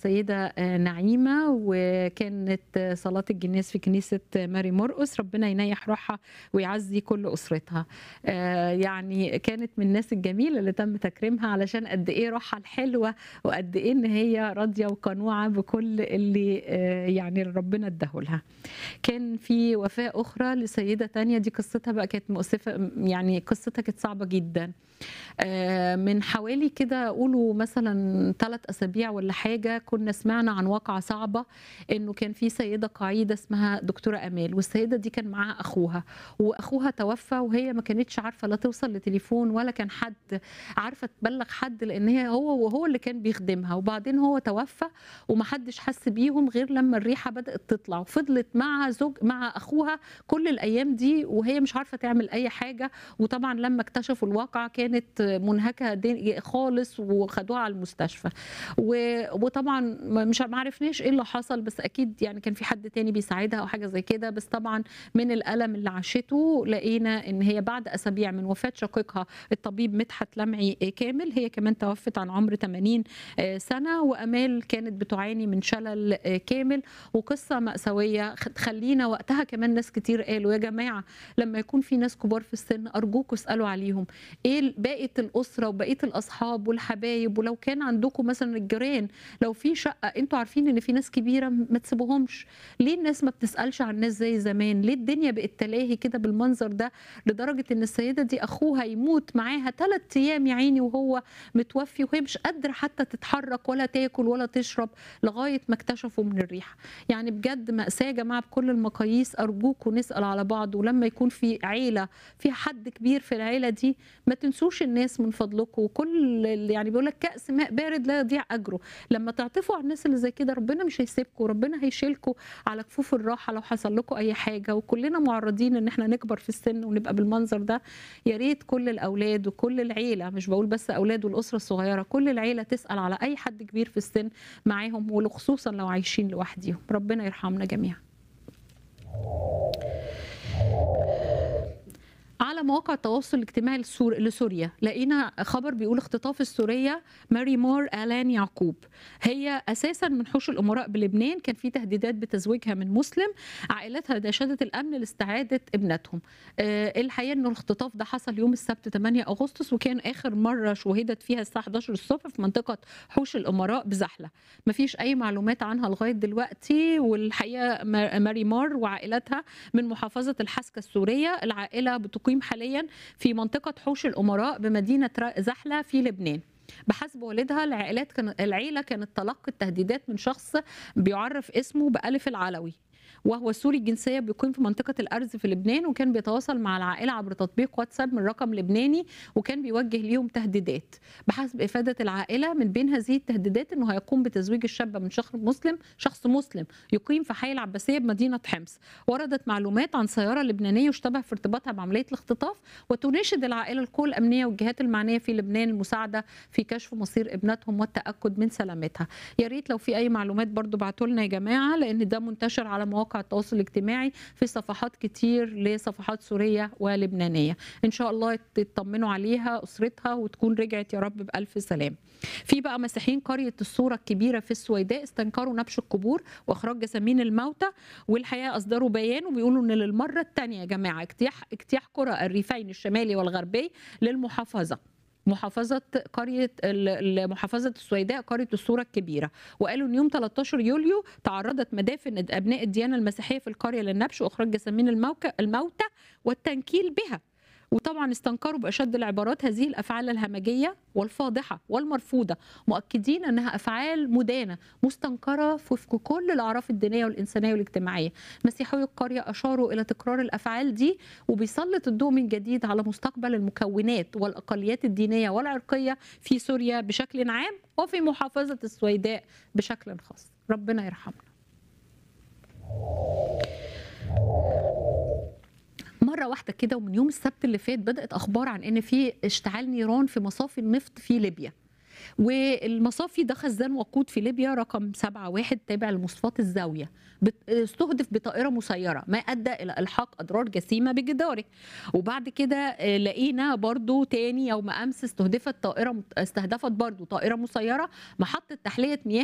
السيدة نعيمة وكانت صلاة الجناز في كنيسة ماري مرقس ربنا ينيح روحها ويعزي كل أسرتها يعني كانت من الناس الجميلة اللي تم تكريمها علشان قد إيه روحها الحلوة وقد إيه إن هي راضية وقنوعة بكل اللي يعني ربنا اداهولها كان في وفاة أخرى لسيدة تانية دي قصتها بقى كانت مؤسفة يعني قصتها كانت صعبة جدا من حوالي كده قولوا مثلا ثلاث اسابيع ولا حاجه كنا سمعنا عن واقعه صعبه انه كان في سيده قاعده اسمها دكتوره امال والسيده دي كان معاها اخوها واخوها توفى وهي ما كانتش عارفه لا توصل لتليفون ولا كان حد عارفه تبلغ حد لان هي هو وهو اللي كان بيخدمها وبعدين هو توفى ومحدش حس بيهم غير لما الريحه بدات تطلع وفضلت مع زوج مع اخوها كل الايام دي وهي مش عارفه تعمل اي حاجه وطبعا لما اكتشفوا الواقعه كانت منهكه خالص وخدوها على المستشفى وطبعا مش ما عرفناش ايه اللي حصل بس اكيد يعني كان في حد تاني بيساعدها او حاجه زي كده بس طبعا من الالم اللي عاشته لقينا ان هي بعد اسابيع من وفاه شقيقها الطبيب مدحت لمعي كامل هي كمان توفت عن عمر 80 سنه وامال كانت بتعاني من شلل كامل وقصه ماساويه تخلينا وقتها كمان ناس كتير قالوا يا جماعه لما يكون في ناس كبار في السن ارجوكم اسالوا عليهم ايه بقيه الاسره وبقيه الاصحاب والحبايب ولو كان عندكم مثلا الجيران لو في شقه انتوا عارفين ان في ناس كبيره ما تسيبوهمش ليه الناس ما بتسالش عن الناس زي زمان ليه الدنيا بقت تلاهي كده بالمنظر ده لدرجه ان السيده دي اخوها يموت معاها ثلاث ايام يا عيني وهو متوفي وهي مش قادره حتى تتحرك ولا تاكل ولا تشرب لغايه ما اكتشفوا من الريحه يعني بجد ماساه يا جماعه بكل المقاييس ارجوكم نسال على بعض ولما يكون في عيله فيها حد كبير في العيله دي ما تنسوش الناس من فضلكم وكل يعني بيقول لك كاس ماء بارد لا يضيع اجره لما تعطفوا على الناس اللي زي كده ربنا مش هيسيبكم ربنا هيشيلكم على كفوف الراحه لو حصل لكم اي حاجه وكلنا معرضين ان احنا نكبر في السن ونبقى بالمنظر ده يا ريت كل الاولاد وكل العيله مش بقول بس اولاد والاسره الصغيره كل العيله تسال على اي حد كبير في السن معاهم وخصوصا لو عايشين لوحديهم ربنا يرحمنا جميعا على مواقع التواصل الاجتماعي لسور... لسوريا لقينا خبر بيقول اختطاف السوريه ماري مور الان يعقوب هي اساسا من حوش الامراء بلبنان كان في تهديدات بتزويجها من مسلم عائلتها ناشدت الامن لاستعاده ابنتهم أه الحقيقه انه الاختطاف ده حصل يوم السبت 8 اغسطس وكان اخر مره شوهدت فيها الساعه 11 الصبح في منطقه حوش الامراء بزحله مفيش اي معلومات عنها لغايه دلوقتي والحقيقه ماري مار وعائلتها من محافظه الحسكه السوريه العائله بتقيم حاليا في منطقة حوش الأمراء بمدينة زحلة في لبنان بحسب والدها العائلات كان العيله كانت تلقت تهديدات من شخص بيعرف اسمه بألف العلوي وهو سوري الجنسيه بيقيم في منطقه الارز في لبنان وكان بيتواصل مع العائله عبر تطبيق واتساب من رقم لبناني وكان بيوجه ليهم تهديدات بحسب افاده العائله من بين هذه التهديدات انه هيقوم بتزويج الشابه من شخص مسلم شخص مسلم يقيم في حي العباسيه بمدينه حمص وردت معلومات عن سياره لبنانيه يشتبه في ارتباطها بعمليه الاختطاف وتناشد العائله القوى الامنيه والجهات المعنيه في لبنان المساعده في كشف مصير ابنتهم والتاكد من سلامتها يا ريت لو في اي معلومات برضو بعتوا لنا يا جماعه لان ده منتشر على مواقع التواصل الاجتماعي في صفحات كتير لصفحات سوريه ولبنانيه ان شاء الله تطمنوا عليها اسرتها وتكون رجعت يا رب بالف سلام في بقى مسيحيين قريه الصوره الكبيره في السويداء استنكروا نبش القبور واخراج جسامين الموتى والحقيقه اصدروا بيان وبيقولوا ان للمره الثانيه يا جماعه اجتياح اجتياح قرى الريفين الشمالي والغربي للمحافظه محافظة قرية محافظة السويداء قرية الصورة الكبيرة وقالوا ان يوم 13 يوليو تعرضت مدافن ابناء الديانة المسيحية في القرية للنبش واخراج جسامين الموتى والتنكيل بها وطبعا استنكروا باشد العبارات هذه الافعال الهمجيه والفاضحه والمرفوضه مؤكدين انها افعال مدانه مستنكره في كل الاعراف الدينيه والانسانيه والاجتماعيه مسيحي القريه اشاروا الى تكرار الافعال دي وبيسلط الضوء من جديد على مستقبل المكونات والاقليات الدينيه والعرقيه في سوريا بشكل عام وفي محافظه السويداء بشكل خاص ربنا يرحمنا مره واحده كده ومن يوم السبت اللي فات بدات اخبار عن ان في اشتعال نيران في مصافي النفط في ليبيا والمصافي ده خزان وقود في ليبيا رقم 71 تابع لمصفات الزاويه استهدف بطائره مسيره ما ادى الى الحاق اضرار جسيمه بجداره وبعد كده لقينا برضو تاني يوم امس استهدفت طائره استهدفت برضو طائره مسيره محطه تحليه مياه